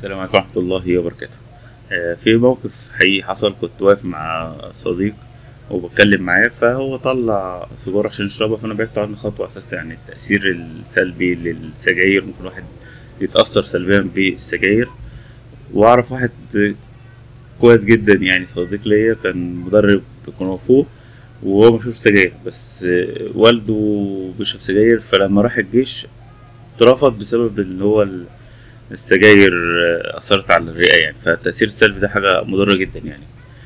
السلام عليكم ورحمة الله وبركاته آه، في موقف حقيقي حصل كنت واقف مع صديق وبتكلم معاه فهو طلع سيجارة عشان يشربها فأنا بعدت عنه خطوة أساس يعني التأثير السلبي للسجاير ممكن واحد يتأثر سلبيا بالسجاير وأعرف واحد كويس جدا يعني صديق ليا كان مدرب كونغ فو وهو مشهور سجاير بس آه، والده بيشرب سجاير فلما راح الجيش اترفض بسبب اللي هو ال- السجاير آه، أثرت على الرئة يعني فالتأثير السلبي ده حاجة مضرة جدا يعني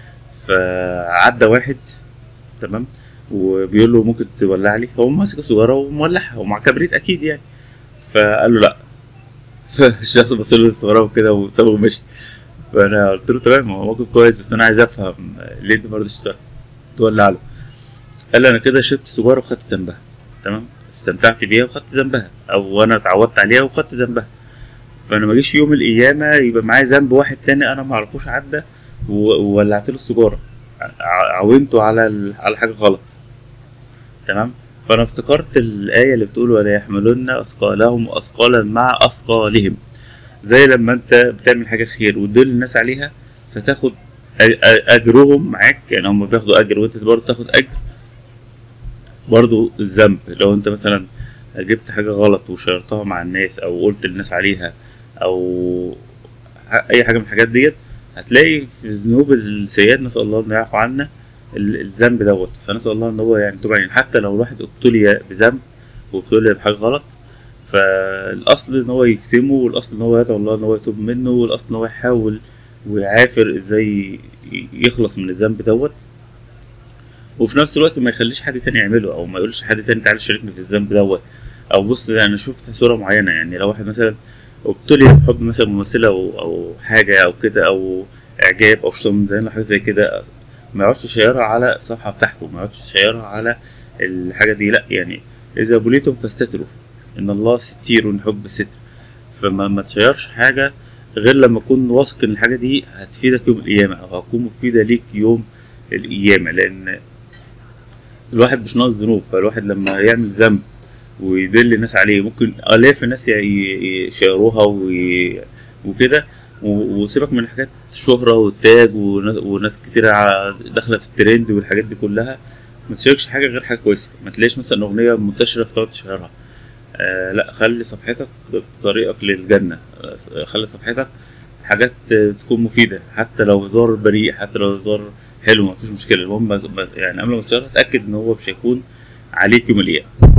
فعدى واحد تمام وبيقول له ممكن تولع لي هو ماسك السيجارة ومولعها ومع كبريت أكيد يعني فقال له لأ فالشخص بص له استغراب وكده وسابه ومشي فأنا قلت له تمام هو موقف كويس بس أنا عايز أفهم ليه أنت ما رضيتش تولع له قال لي أنا كده شربت السيجارة وخدت ذنبها تمام استمتعت بيها وخدت ذنبها أو أنا اتعودت عليها وخدت ذنبها فانا ما جيش يوم القيامه يبقى معايا ذنب واحد تاني انا ما اعرفوش عدى و- وولعت له السيجاره ع- عاونته على ال- على حاجه غلط تمام فانا افتكرت الايه اللي بتقول ولا يحملن اثقالهم واثقالا مع اثقالهم زي لما انت بتعمل حاجه خير وتدل الناس عليها فتاخد أ- أ- اجرهم معاك يعني هم بياخدوا اجر وانت برضه تاخد اجر برضه الذنب لو انت مثلا جبت حاجه غلط وشيرتها مع الناس او قلت للناس عليها او ح- اي حاجه من الحاجات ديت هتلاقي في الذنوب السيئات نسال الله انه يعفو عنا ال- الذنب دوت فنسال الله ان هو يعني طبعا يعني حتى لو الواحد ابتلي بذنب وابتلي بحاجه غلط فالاصل ان هو يكتمه والاصل ان هو يدعو الله ان هو يتوب منه والاصل ان هو يحاول ويعافر ازاي ي- يخلص من الذنب دوت وفي نفس الوقت ما يخليش حد تاني يعمله او ما يقولش حد تاني تعالى شاركني في الذنب دوت او بص انا شفت صوره معينه يعني لو واحد مثلا ابتلي بحب مثلا ممثله او او حاجه او كده او اعجاب او شتم زي حاجه زي كده ما يقعدش يشيرها على الصفحه بتاعته ما يقعدش يشيرها على الحاجه دي لا يعني اذا بليتم فاستتروا ان الله ستير يحب الستر فما ما تشيرش حاجه غير لما تكون واثق ان الحاجه دي هتفيدك يوم القيامه او هتكون مفيده ليك يوم القيامه لان الواحد مش ناقص ذنوب فالواحد لما يعمل ذنب ويدل الناس عليه ممكن الاف الناس ي- ي- يشيروها وي- وكده و- وسيبك من حاجات الشهرة والتاج وناس- وناس كتير ع- داخلة في الترند والحاجات دي كلها ما تشاركش حاجة غير حاجة كويسة ما تلاقيش مثلا أغنية منتشرة فتقعد تشهرها آه لا خلي صفحتك بطريقك للجنة آه، خلي صفحتك حاجات آه، تكون مفيدة حتى لو هزار بريء حتى لو هزار حلو ما فيش مشكلة المهم ما- ما- يعني قبل ما تشتغل اتأكد إن هو مش هيكون عليك يوم القيامة